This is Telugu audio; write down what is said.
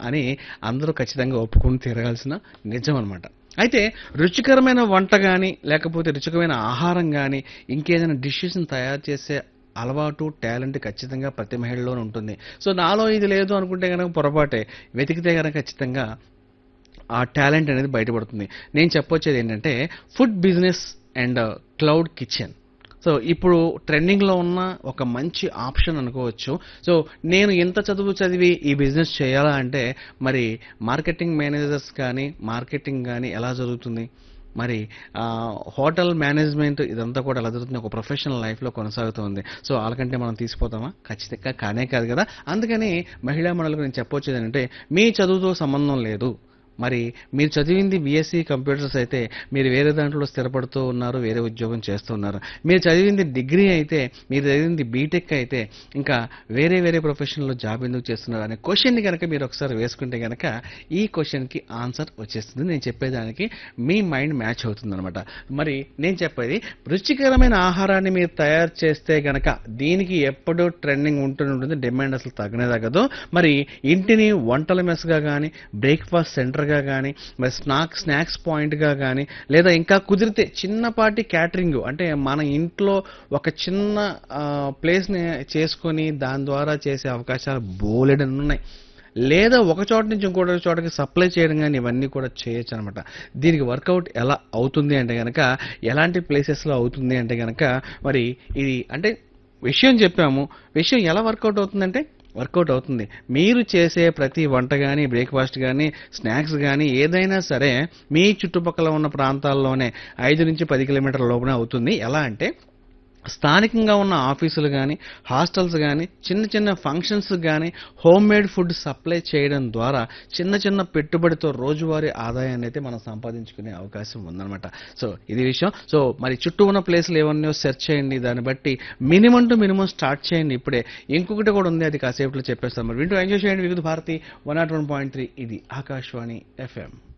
అని అందరూ ఖచ్చితంగా ఒప్పుకొని తీరగాల్సిన నిజం అనమాట అయితే రుచికరమైన వంట కానీ లేకపోతే రుచికరమైన ఆహారం కానీ ఇంకేదైనా డిషెస్ని తయారు చేసే అలవాటు టాలెంట్ ఖచ్చితంగా ప్రతి మహిళలోనే ఉంటుంది సో నాలో ఇది లేదు అనుకుంటే కనుక పొరపాటే వెతికితే కనుక ఖచ్చితంగా ఆ టాలెంట్ అనేది బయటపడుతుంది నేను చెప్పొచ్చేది ఏంటంటే food business and cloud kitchen so ఇప్పుడు ట్రెండింగ్లో ఉన్న ఒక మంచి ఆప్షన్ అనుకోవచ్చు సో నేను ఎంత చదువు చదివి ఈ బిజినెస్ చేయాలా అంటే మరి మార్కెటింగ్ మేనేజర్స్ కానీ మార్కెటింగ్ కానీ ఎలా జరుగుతుంది మరి ఆ, హోటల్ మేనేజ్మెంట్ ఇదంతా కూడా ఎలా జరుగుతుంది ఒక ప్రొఫెషనల్ లైఫ్లో కొనసాగుతుంది సో వాళ్ళకంటే మనం తీసిపోతామా ఖచ్చితంగా కానే కాదు కదా అందుకని మహిళా మండలికి నేను చెప్పొచ్చేది ఏంటంటే మీ చదువుతో సంబంధం లేదు మరి మీరు చదివింది బీఎస్సీ కంప్యూటర్స్ అయితే మీరు వేరే దాంట్లో స్థిరపడుతూ ఉన్నారు వేరే ఉద్యోగం చేస్తున్నారు మీరు చదివింది డిగ్రీ అయితే మీరు చదివింది బీటెక్ అయితే ఇంకా వేరే వేరే ప్రొఫెషన్లో జాబ్ ఎందుకు చేస్తున్నారు అనే క్వశ్చన్ని కనుక మీరు ఒకసారి వేసుకుంటే కనుక ఈ క్వశ్చన్కి ఆన్సర్ వచ్చేస్తుంది నేను చెప్పేదానికి మీ మైండ్ మ్యాచ్ అవుతుంది మరి నేను చెప్పేది రుచికరమైన ఆహారాన్ని మీరు తయారు చేస్తే గనక దీనికి ఎప్పుడూ ట్రెండింగ్ ఉంటూనే ఉంటుంది డిమాండ్ అసలు తగ్గనే తగ్గదు మరి ఇంటిని వంటల మెస్గా కానీ బ్రేక్ఫాస్ట్ సెంటర్గా కానీ మరి స్నాక్ స్నాక్స్ పాయింట్గా కానీ లేదా ఇంకా కుదిరితే చిన్నపాటి క్యాటరింగ్ అంటే మన ఇంట్లో ఒక చిన్న ఆ, ప్లేస్ని చేసుకొని దాని ద్వారా చేసే అవకాశాలు బోలెడని ఉన్నాయి లేదా ఒక చోట నుంచి ఇంకో చోటకి సప్లై చేయడం కానీ ఇవన్నీ కూడా చేయొచ్చు అనమాట దీనికి వర్కౌట్ ఎలా అవుతుంది అంటే కనుక ఎలాంటి ప్లేసెస్లో అవుతుంది అంటే కనుక మరి ఇది అంటే విషయం చెప్పాము విషయం ఎలా వర్కౌట్ అవుతుందంటే వర్కౌట్ అవుతుంది మీరు చేసే ప్రతి వంట కానీ బ్రేక్ఫాస్ట్ కానీ స్నాక్స్ కానీ ఏదైనా సరే మీ చుట్టుపక్కల ఉన్న ప్రాంతాల్లోనే ఐదు నుంచి పది కిలోమీటర్ల లోపల అవుతుంది ఎలా అంటే స్థానికంగా ఉన్న ఆఫీసులు కానీ హాస్టల్స్ కానీ చిన్న చిన్న ఫంక్షన్స్ కానీ హోమ్ మేడ్ ఫుడ్ సప్లై చేయడం ద్వారా చిన్న చిన్న పెట్టుబడితో రోజువారీ ఆదాయాన్ని అయితే మనం సంపాదించుకునే అవకాశం ఉందన్నమాట సో ఇది విషయం సో మరి చుట్టూ ఉన్న ప్లేస్లు ఏమన్నా సెర్చ్ చేయండి దాన్ని బట్టి మినిమం టు మినిమం స్టార్ట్ చేయండి ఇప్పుడే ఇంకొకటి కూడా ఉంది అది కాసేపులో చెప్పేస్తాం మరి వింటూ ఎంజాయ్ చేయండి Vividh Bharati one naught one point three ఇది ఆకాశవాణి ఎఫ్ఎం